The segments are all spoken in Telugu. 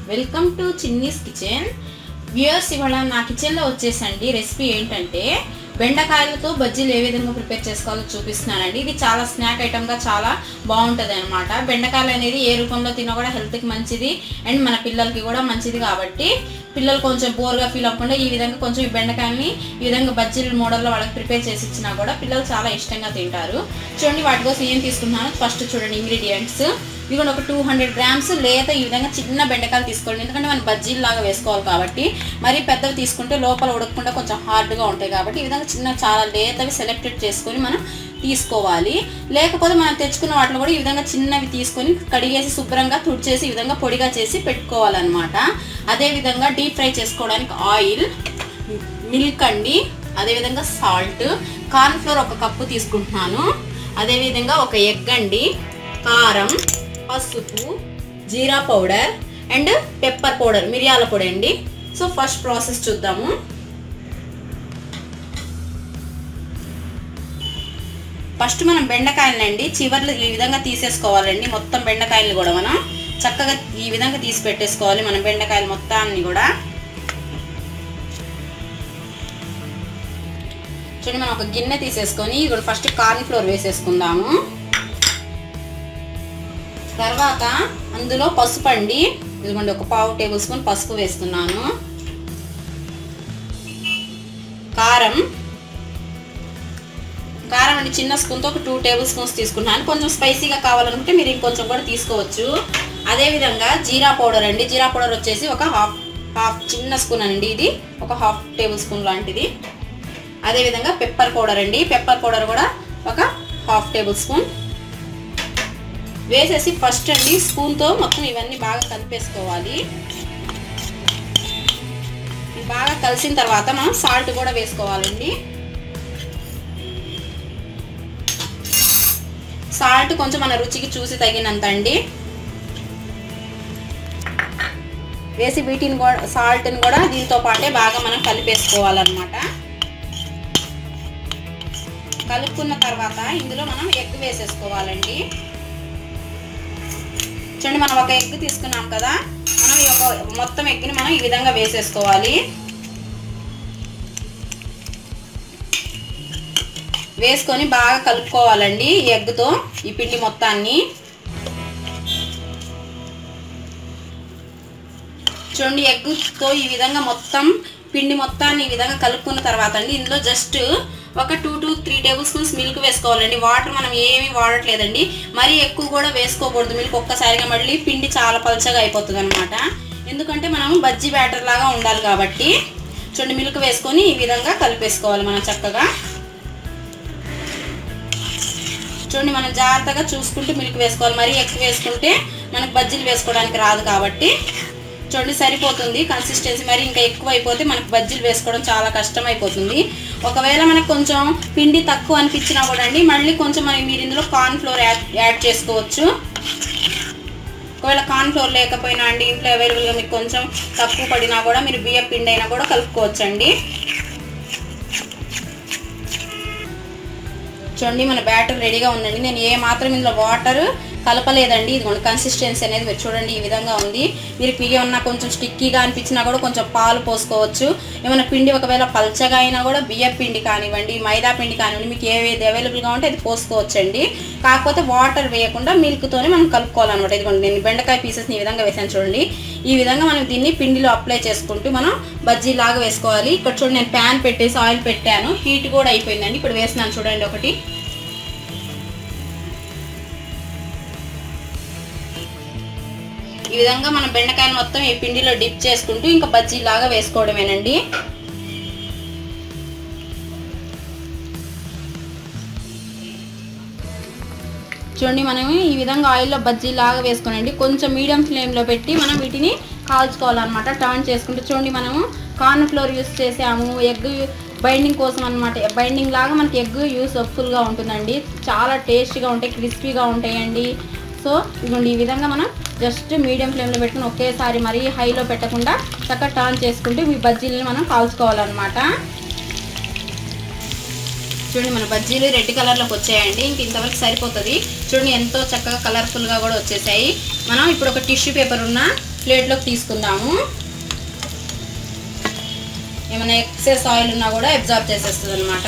welcome to Chinni's kitchen viewers ఇవాళ నా కిచెన్లో వచ్చేసండి రెసిపీ ఏంటంటే బెండకాయలతో బజ్జీలు ఏ విధంగా ప్రిపేర్ చేసుకోవాలో చూపిస్తున్నానండి ఇది చాలా స్నాక్ ఐటమ్గా చాలా బాగుంటుంది అనమాట బెండకాయలు అనేది ఏ రూపంలో తిన్నా కూడా హెల్త్కి మంచిది అండ్ మన పిల్లలకి కూడా మంచిది కాబట్టి పిల్లలు కొంచెం బోర్గా ఫీల్ అవ్వకుండా ఈ విధంగా కొంచెం ఈ బెండకాయల్ని ఈ విధంగా బజ్జీల మోడల్లో వాళ్ళకి ప్రిపేర్ చేసి ఇచ్చినా కూడా పిల్లలు చాలా ఇష్టంగా తింటారు చూడండి వాటి కోసం ఏం తీసుకుంటున్నాను ఫస్ట్ చూడండి ఇంగ్రీడియంట్స్ ఇదిగోండి ఒక టూ హండ్రెడ్ గ్రామ్స్ లేత ఈ విధంగా చిన్న బెండకాయలు తీసుకోండి ఎందుకంటే మనం బజ్జీలు లాగా వేసుకోవాలి కాబట్టి మరి పెద్దవి తీసుకుంటే లోపల ఉడకకుండా కొంచెం హార్డ్గా ఉంటాయి కాబట్టి ఈ విధంగా చిన్న చాలా లేతవి సెలెక్టెడ్ చేసుకొని మనం తీసుకోవాలి లేకపోతే మనం తెచ్చుకున్న వాటిలో కూడా ఈ విధంగా చిన్నవి తీసుకొని కడిగేసి శుభ్రంగా తుడిచేసి ఈ విధంగా పొడిగా చేసి పెట్టుకోవాలన్నమాట అదేవిధంగా డీప్ ఫ్రై చేసుకోవడానికి ఆయిల్ మిల్క్ అండి అదేవిధంగా సాల్ట్ కార్న్ ఫ్లోర్ ఒక కప్పు తీసుకుంటున్నాను అదేవిధంగా ఒక ఎగ్ అండి కారం పసుపు jeera powder and pepper powder మిరియాల పొడి అండి సో ఫస్ట్ ప్రాసెస్ చూద్దాము ఫస్ట్ మనం బెండకాయలండి చివర్లు ఈ విధంగా తీసేసుకోవాలండి మొత్తం బెండకాయలు కూడా మనం చక్కగా ఈ విధంగా తీసి పెట్టేసుకోవాలి మనం బెండకాయలు మొత్తాన్ని కూడా చూడండి మనం ఒక గిన్నె తీసేసుకొని ఇప్పుడు ఫస్ట్ కార్న్ ఫ్లోర్ వేసేసుకుందాము తర్వాత అందులో పసుపు అండి ఇదిగోండి ఒక పావు టేబుల్ స్పూన్ పసుపు వేస్తున్నాను కారం కారం అండి చిన్న స్పూన్తో ఒక టూ టేబుల్ స్పూన్స్ తీసుకున్నాను కొంచెం స్పైసీగా కావాలనుకుంటే మీరు ఇంకొంచెం కూడా తీసుకోవచ్చు అదేవిధంగా జీరా పౌడర్ అండి జీరా పౌడర్ వచ్చేసి ఒక హాఫ్ హాఫ్ చిన్న స్పూన్ అండి ఇది ఒక హాఫ్ టేబుల్ స్పూన్ లాంటిది అదేవిధంగా పెప్పర్ పౌడర్ అండి పెప్పర్ పౌడర్ కూడా ఒక హాఫ్ టేబుల్ స్పూన్ వేసేసి ఫస్ట్ అండి స్పూన్తో మొత్తం ఇవన్నీ బాగా కలిపేసుకోవాలి బాగా కలిసిన తర్వాత మనం సాల్ట్ కూడా వేసుకోవాలండి సాల్ట్ కొంచెం మన రుచికి చూసి తగినంత అండి వేసి వీటిని కూడా సాల్ట్ని కూడా దీంతో పాటే బాగా మనం కలిపేసుకోవాలన్నమాట కలుపుకున్న తర్వాత ఇందులో మనం ఎగ్ వేసేసుకోవాలండి చూడండి మనం ఒక ఎగ్ తీసుకున్నాం కదా మనం ఈ ఒక మొత్తం ఎగ్ని మనం ఈ విధంగా వేసేసుకోవాలి వేసుకొని బాగా కలుపుకోవాలండి ఈ ఎగ్తో ఈ పిండి మొత్తాన్ని చూడండి ఎగ్తో ఈ విధంగా మొత్తం పిండి మొత్తాన్ని ఈ విధంగా కలుపుకున్న తర్వాత అండి ఇందులో జస్ట్ ఒక two to three tablespoons milk వేసుకోవాలండి వాటర్ మనం ఏమీ వాడట్లేదండి మరీ ఎక్కువ కూడా వేసుకోకూడదు మిల్క్ ఒక్కసారిగా మళ్ళీ పిండి చాలా పలచగా అయిపోతుంది అనమాట ఎందుకంటే మనం బజ్జీ బ్యాటర్ లాగా ఉండాలి కాబట్టి చూడండి మిల్క్ వేసుకొని ఈ విధంగా కలిపేసుకోవాలి మనం చక్కగా చూడండి మనం జాగ్రత్తగా చూసుకుంటూ మిల్క్ వేసుకోవాలి మరీ ఎక్కువ వేసుకుంటే మనకు బజ్జీలు వేసుకోవడానికి రాదు కాబట్టి చూడండి సరిపోతుంది కన్సిస్టెన్సీ మరి ఇంకా ఎక్కువ అయిపోతే మనకు బజ్జీలు వేసుకోవడం చాలా కష్టం అయిపోతుంది ఒకవేళ మనకు కొంచెం పిండి తక్కువ అనిపించినా కూడా అండి మళ్ళీ కొంచెం మనం మీరు ఇందులో కార్న్ ఫ్లోర్ యాడ్ యాడ్ చేసుకోవచ్చు ఒకవేళ కార్న్ ఫ్లోర్ లేకపోయినా అండి ఇంట్లో అవైలబుల్గా మీకు కొంచెం తక్కువ పడినా కూడా మీరు బియ్యం పిండి అయినా కూడా కలుపుకోవచ్చు అండి చూడండి మన బ్యాటర్ రెడీగా ఉందండి నేను ఏ మాత్రం ఇందులో వాటర్ కలపలేదండి ఇదిగోండి కన్సిస్టెన్సీ అనేది మీరు చూడండి ఈ విధంగా ఉంది మీరు ఏమన్నా కొంచెం స్టిక్కీగా అనిపించినా కూడా కొంచెం పాలు పోసుకోవచ్చు ఏమైనా పిండి ఒకవేళ పల్చగా అయినా కూడా బియ్య పిండి కానివ్వండి మైదా పిండి కానివ్వండి మీకు ఏది అవైలబుల్గా ఉంటే అది పోసుకోవచ్చండి కాకపోతే వాటర్ వేయకుండా మిల్క్తోనే మనం కలుపుకోవాలన్నమాట ఇదిగోండి నేను బెండకాయ పీసెస్ని ఈ విధంగా వేసాను చూడండి ఈ విధంగా మనం దీన్ని పిండిలో అప్లై చేసుకుంటూ మనం బజ్జీ లాగా వేసుకోవాలి ఇక్కడ చూడండి నేను ప్యాన్ పెట్టేసి ఆయిల్ పెట్టాను హీట్ కూడా అయిపోయిందండి ఇప్పుడు వేసినాను చూడండి ఒకటి ఈ విధంగా మనం బెండకాయలు మొత్తం ఈ పిండిలో డిప్ చేసుకుంటూ ఇంకా బజ్జీ లాగా వేసుకోవడమేనండి చూడండి మనం ఈ విధంగా ఆయిల్లో బజ్జీ లాగా వేసుకోనండి కొంచెం మీడియం ఫ్లేమ్లో పెట్టి మనం వీటిని కాల్చుకోవాలన్నమాట టర్న్ చేసుకుంటూ చూడండి మనము కార్న్ ఫ్లోర్ యూస్ చేసాము ఎగ్ బైండింగ్ కోసం అనమాట బైండింగ్ లాగా మనకి ఎగ్ యూస్ ఫుల్గా ఉంటుందండి చాలా టేస్టీగా ఉంటాయి క్రిస్పీగా ఉంటాయండి సో ఇదిగోండి ఈ విధంగా మనం జస్ట్ మీడియం ఫ్లేమ్లో పెట్టుకుని ఒకేసారి మరీ హైలో పెట్టకుండా చక్కగా టర్న్ చేసుకుంటూ ఈ బజ్జీలను మనం కాల్చుకోవాలన్నమాట చూడండి మన బజ్జీలు రెడ్ కలర్లోకి వచ్చాయండి ఇంక ఇంతవరకు సరిపోతుంది చూడండి ఎంతో చక్కగా కలర్ఫుల్గా కూడా వచ్చేసాయి మనం ఇప్పుడు ఒక టిష్యూ పేపర్ ఉన్న ప్లేట్లోకి తీసుకుందాము ఏమైనా ఎక్సెస్ ఆయిల్ ఉన్నా కూడా అబ్జార్బ్ చేసేస్తుంది అనమాట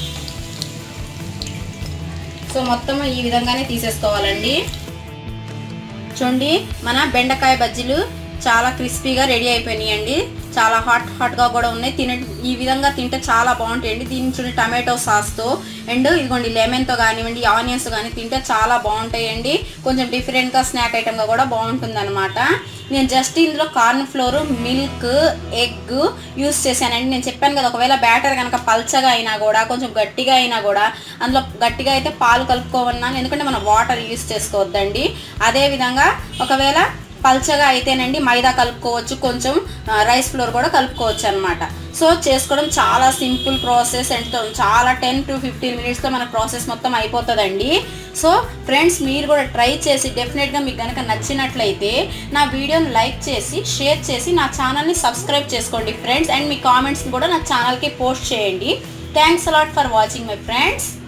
సో మొత్తం ఈ విధంగానే తీసేసుకోవాలండి చూడండి మన బెండకాయ బజ్జీలు చాలా క్రిస్పీగా రెడీ అయిపోయినాయండి చాలా హాట్ హాట్గా కూడా ఉన్నాయి తిన ఈ విధంగా తింటే చాలా బాగుంటాయండి దీని చూడండి టమాటో సాస్తో అండ్ ఇదిగోండి లెమన్తో కానివ్వండి ఆనియన్స్ కానీ తింటే చాలా బాగుంటాయండి కొంచెం డిఫరెంట్గా స్నాక్ ఐటమ్గా కూడా బాగుంటుంది అనమాట నేను జస్ట్ ఇందులో corn flour milk egg use చేశానండి నేను చెప్పాను కదా ఒకవేళ బ్యాటర్ కనుక పల్చగా అయినా కూడా కొంచెం గట్టిగా అయినా కూడా అందులో గట్టిగా అయితే పాలు కలుపుకోవన్నాను ఎందుకంటే మనం వాటర్ యూస్ చేసుకోవద్దండి అదేవిధంగా ఒకవేళ పల్చగా అయితేనండి మైదా కలుపుకోవచ్చు కొంచెం ఆ, రైస్ ఫ్లోర్ కూడా కలుపుకోవచ్చు అనమాట సో చేసుకోవడం చాలా సింపుల్ ప్రాసెస్ అండ్ చాలా టెన్ టు ఫిఫ్టీన్ మినిట్స్లో మన ప్రాసెస్ మొత్తం అయిపోతుందండి సో ఫ్రెండ్స్ మీరు కూడా ట్రై చేసి డెఫినెట్గా మీకు కనుక నచ్చినట్లయితే నా వీడియోని లైక్ చేసి షేర్ చేసి నా ఛానల్ని సబ్స్క్రైబ్ చేసుకోండి ఫ్రెండ్స్ అండ్ మీ కామెంట్స్ని కూడా నా ఛానల్కి పోస్ట్ చేయండి thanks a lot for watching my friends